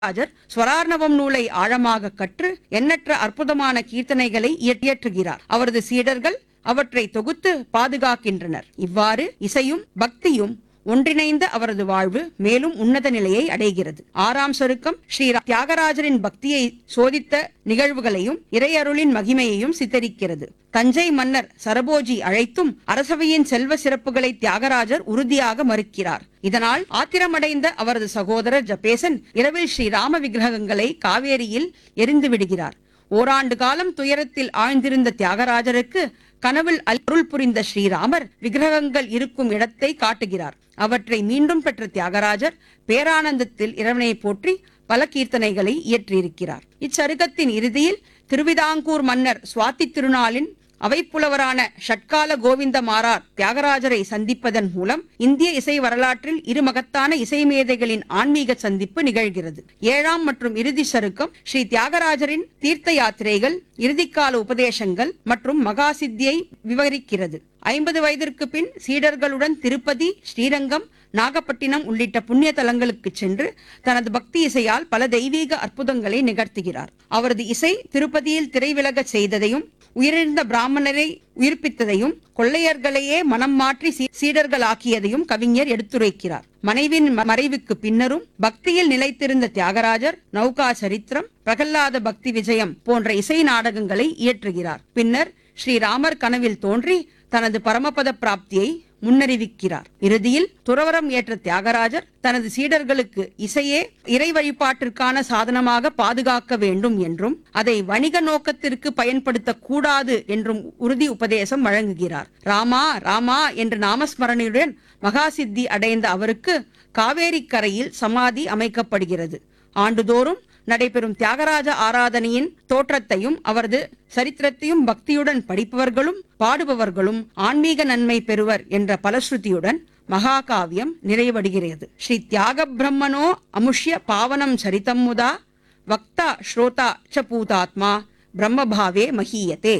ராஜர் ஸ்வரார்ணவம் நூலை ஆழமாக கற்று எண்ணற்ற அற்புதமான கீர்த்தனைகளை இயற்றுகிறார் அவரது சீடர்கள் அவற்றை தொகுத்து பாதுகாக்கின்றனர் இவ்வாறு இசையும் பக்தியும் ஒன்றிணைந்த அவரது வாழ்வு மேலும் உன்னத நிலையை அடைகிறது ஆறாம் சருக்கம் ஸ்ரீ தியாகராஜரின் பக்தியை சோதித்த நிகழ்வுகளையும் இறையருளின் மகிமையையும் சித்தரிக்கிறது தஞ்சை மன்னர் சரபோஜி அழைத்தும் அரசவையின் செல்வ சிறப்புகளை தியாகராஜர் உறுதியாக மறுக்கிறார் இதனால் ஆத்திரமடைந்த அவரது சகோதரர் ஜபேசன் இரவில் ஸ்ரீ ராம விக்கிரகங்களை காவேரியில் எரிந்து விடுகிறார் ஓராண்டு காலம் துயரத்தில் ஆழ்ந்திருந்த தியாகராஜருக்கு கனவில் அருள் புரிந்த ஸ்ரீராமர் விக்கிரகங்கள் இருக்கும் இடத்தை காட்டுகிறார் அவற்றை மீண்டும் பெற்ற தியாகராஜர் பேரானந்தத்தில் இறைவனை போற்றி பல கீர்த்தனைகளை இயற்றியிருக்கிறார் இச்சருக்கத்தின் இறுதியில் திருவிதாங்கூர் மன்னர் சுவாதி திருநாளின் அவைப்புலவரான ஷட்கால கோவிந்த மாரார் தியாகராஜரை சந்திப்பதன் மூலம் இந்திய இசை வரலாற்றில் இரு மகத்தான இசை மேதைகளின் ஆன்மீக சந்திப்பு நிகழ்கிறது ஏழாம் மற்றும் இறுதி சருக்கம் ஸ்ரீ தியாகராஜரின் தீர்த்த யாத்திரைகள் இறுதிக்கால உபதேசங்கள் மற்றும் மகாசித்தியை விவரிக்கிறது ஐம்பது வயதிற்கு பின் சீடர்களுடன் திருப்பதி ஸ்ரீரங்கம் நாகப்பட்டினம் உள்ளிட்ட புண்ணிய தலங்களுக்கு சென்று தனது பக்தி இசையால் பல தெய்வீக அற்புதங்களை நிகழ்த்துகிறார் அவரது இசை திருப்பதியில் திரைவிலகச் செய்ததையும் உயிரிழந்த பிராமணரை உயிர்ப்பித்ததையும் கொள்ளையர்களையே மனம் மாற்றி சீ- சீடர்களாக்கியதையும் கவிஞர் எடுத்துரைக்கிறார் மனைவின் ம- மறைவுக்கு பின்னரும் பக்தியில் நிலைத்திருந்த தியாகராஜர் நௌகா சரித்திரம் பிரகல்லாத பக்தி விஜயம் போன்ற இசை நாடகங்களை இயற்றுகிறார் பின்னர் ஸ்ரீராமர் கனவில் தோன்றி தனது பரமபத பிராப்தியை முன்னறிவிக்கிறார் இறுதியில் துறவரம் ஏற்ற தியாகராஜர் தனது சீடர்களுக்கு இசையே இறை வழிபாட்டிற்கான சாதனமாக பாதுகாக்க வேண்டும் என்றும் அதை வணிக நோக்கத்திற்கு பயன்படுத்தக் கூடாது என்றும் உறுதி உபதேசம் வழங்குகிறார் ராமா ராமா என்ற நாமஸ்மரணையுடன் மகாசித்தி அடைந்த அவருக்கு காவேரி கரையில் சமாதி அமைக்கப்படுகிறது ஆண்டுதோறும் நடைபெறும் தியாகராஜ ஆராதனையின் தோற்றத்தையும் அவரது சரித்திரத்தையும் பக்தியுடன் படிப்பவர்களும் பாடுபவர்களும் ஆன்மீக நன்மை பெறுவர் என்ற பலஸ்ருதியுடன் மகாகாவியம் நிறைவடைகிறது ஸ்ரீ தியாக பிரம்மனோ அமுஷ்ய பாவனம் சரிதம் முதா வக்தா ஸ்ரோதா ச பூதாத்மா பிரம்மபாவே மஹீயதே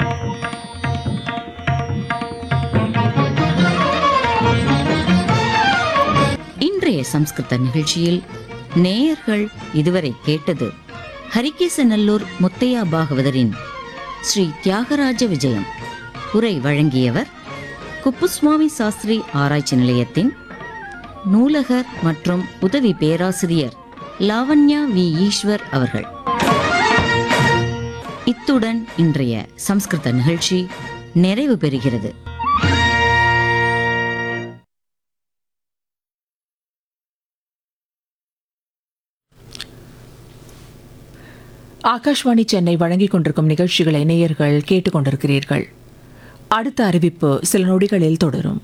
இன்றைய சம்ஸ்கிருத நிகழ்ச்சியில் நேயர்கள் இதுவரை கேட்டது ஹரிகேசநல்லூர் முத்தையா பாகவதரின் ஸ்ரீ தியாகராஜ விஜயம் உரை வழங்கியவர் குப்புசுவாமி சாஸ்திரி ஆராய்ச்சி நிலையத்தின் நூலகர் மற்றும் உதவி பேராசிரியர் லாவண்யா வி ஈஸ்வர் அவர்கள் இத்துடன் இன்றைய சம்ஸ்கிருத நிகழ்ச்சி நிறைவு பெறுகிறது ஆகாஷ்வாணி சென்னை வழங்கிக் கொண்டிருக்கும் நிகழ்ச்சிகளை நேயர்கள் கேட்டுக்கொண்டிருக்கிறீர்கள் அடுத்த அறிவிப்பு சில நொடிகளில் தொடரும்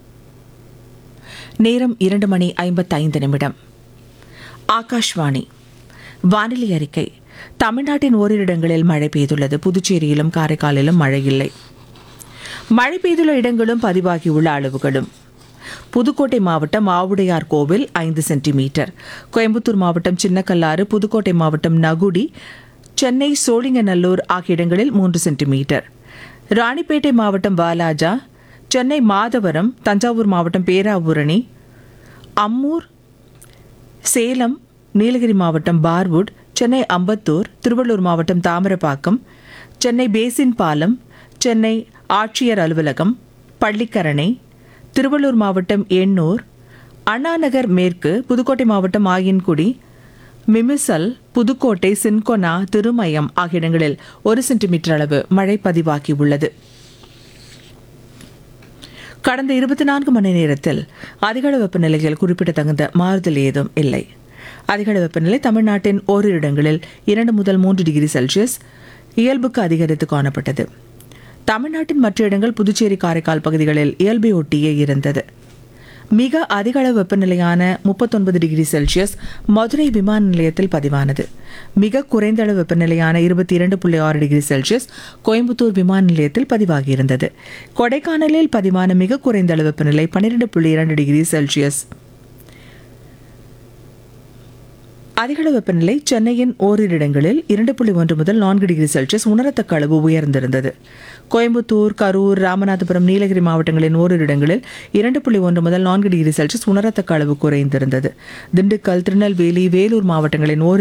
நேரம் இரண்டு மணி ஐம்பத்தைந்து நிமிடம் ஆகாஷ்வாணி வானிலை அறிக்கை தமிழ்நாட்டின் ஓரிரு இடங்களில் மழை பெய்துள்ளது புதுச்சேரியிலும் காரைக்காலிலும் மழை இல்லை மழை பெய்துள்ள இடங்களும் பதிவாகியுள்ள அளவுகளும் புதுக்கோட்டை மாவட்டம் ஆவுடையார் கோவில் ஐந்து சென்டிமீட்டர் கோயம்புத்தூர் மாவட்டம் சின்னக்கல்லாறு புதுக்கோட்டை மாவட்டம் நகுடி சென்னை சோழிங்கநல்லூர் ஆகிய இடங்களில் மூன்று சென்டிமீட்டர் ராணிப்பேட்டை மாவட்டம் வாலாஜா சென்னை மாதவரம் தஞ்சாவூர் மாவட்டம் பேராவூரணி அம்மூர் சேலம் நீலகிரி மாவட்டம் பார்வுட் சென்னை அம்பத்தூர் திருவள்ளூர் மாவட்டம் தாமிரபாக்கம் சென்னை பேசின் பாலம் சென்னை ஆட்சியர் அலுவலகம் பள்ளிக்கரணை திருவள்ளூர் மாவட்டம் எண்ணூர் அண்ணாநகர் மேற்கு புதுக்கோட்டை மாவட்டம் ஆயன்குடி மிமிசல் புதுக்கோட்டை சின்கொனா திருமயம் ஆகிய இடங்களில் ஒரு சென்டிமீட்டர் அளவு மழை பதிவாகியுள்ளது கடந்த இருபத்தி நான்கு மணி நேரத்தில் அதிகளவு வெப்பநிலையில் குறிப்பிடத்தகுந்த மாறுதல் ஏதும் இல்லை அதிகளவு வெப்பநிலை தமிழ்நாட்டின் ஓரிரு இடங்களில் இரண்டு முதல் மூன்று டிகிரி செல்சியஸ் இயல்புக்கு அதிகரித்து காணப்பட்டது தமிழ்நாட்டின் மற்ற இடங்கள் புதுச்சேரி காரைக்கால் பகுதிகளில் இயல்பை ஒட்டியே இருந்தது மிக அதிக அளவு வெப்பநிலையான முப்பத்தொன்பது டிகிரி செல்சியஸ் மதுரை விமான நிலையத்தில் பதிவானது மிக குறைந்த அளவு வெப்பநிலையான இருபத்தி இரண்டு புள்ளி ஆறு டிகிரி செல்சியஸ் கோயம்புத்தூர் விமான நிலையத்தில் பதிவாகியிருந்தது கொடைக்கானலில் பதிவான மிக குறைந்த அளவு வெப்பநிலை பன்னிரெண்டு புள்ளி இரண்டு டிகிரி செல்சியஸ் அதிகளவு வெப்பநிலை சென்னையின் ஓரிரு இடங்களில் இரண்டு புள்ளி ஒன்று முதல் நான்கு டிகிரி செல்சியஸ் உணரத்தக்க அளவு உயர்ந்திருந்தது கோயம்புத்தூர் கரூர் ராமநாதபுரம் நீலகிரி மாவட்டங்களின் ஓரிரு இடங்களில் இரண்டு புள்ளி ஒன்று முதல் நான்கு டிகிரி செல்சியஸ் உணரத்தக்க அளவு குறைந்திருந்தது திண்டுக்கல் திருநெல்வேலி வேலூர் மாவட்டங்களின் ஓரிரு